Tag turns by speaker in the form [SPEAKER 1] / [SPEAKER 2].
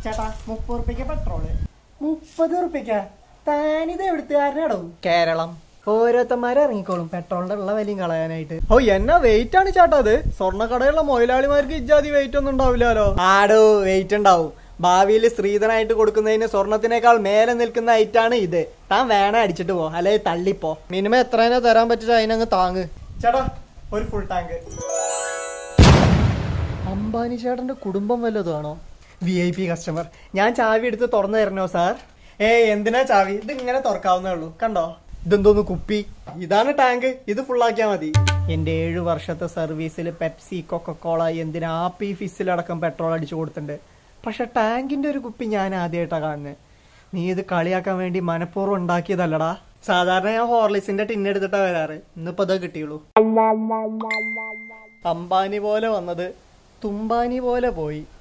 [SPEAKER 1] ചേട്ടാ മുപ്പത് റുപ്യക്ക് പെട്രോള് മുപ്പത് റുപ്യക്ക താനിത് എവിടുത്തുകാരനാടോ കേരളം ഓരോരുത്തന്മാരെ ഇറങ്ങിക്കോളും പെട്രോളിന്റെ ഉള്ള വിലയും കളയാനായിട്ട് ഓ എന്നാ വെയിറ്റ് ആണ് ചേട്ടാ അത് സ്വർണ്ണക്കടയുള്ള മൊയിലാളിമാർക്ക് ഇജാതി വെയിറ്റ് ഒന്നും ഉണ്ടാവില്ലല്ലോ ആടോ വെയിറ്റ് ഉണ്ടാവും ഭാവിയിൽ സ്ത്രീധനായിട്ട് കൊടുക്കുന്നതിന് സ്വർണത്തിനേക്കാൾ മേലെ നിൽക്കുന്ന ഐറ്റാണ് ഇത് താൻ വേണേ അടിച്ചിട്ട് പോ അല്ലെ തള്ളിപ്പോ മിനിമം എത്രേനെ തരാൻ പറ്റില്ല അതിനങ്ങ് താങ്ങ് ചേട്ടാ ഒരു ഫുൾ ടാങ്ക് അംബാനി ചേട്ടന്റെ കുടുംബം വല്ലതുമാണോ വി ഐ പി കസ്റ്റമർ ഞാൻ ചാവി എടുത്ത് തുറന്നു തരണോ സാർ ഏ എന്തിനാ ചാവി ഇത് ഇങ്ങനെ തുറക്കാവുന്നേ ഉള്ളൂ കണ്ടോ ഇതെന്തോന്ന് കുപ്പി ഇതാണ് ടാങ്ക് ഇത് ഫുള്ളാക്കിയാ മതി എന്റെ ഏഴു വർഷത്തെ സർവീസിൽ പെപ്സി കൊക്കക്കോള എന്തിനാ ആപ്പി ഫിസിലടക്കം പെട്രോൾ അടിച്ചു കൊടുത്തിട്ടുണ്ട് പക്ഷെ ടാങ്കിന്റെ ഒരു കുപ്പി ഞാൻ ആദ്യമായിട്ടാ കാണുന്നത് നീ ഇത് കളിയാക്കാൻ വേണ്ടി മനഃപൂർവ്വം ഉണ്ടാക്കിയതല്ലടാ സാധാരണ ഞാൻ ഹോർലിക്സിന്റെ ടിന്ന് എടുത്തിട്ടാ വരാറ് ഇന്നിപ്പോ ഇതാ കിട്ടിയുള്ളൂ അംബാനി പോലെ വന്നത് തുമ്പാനി പോലെ പോയി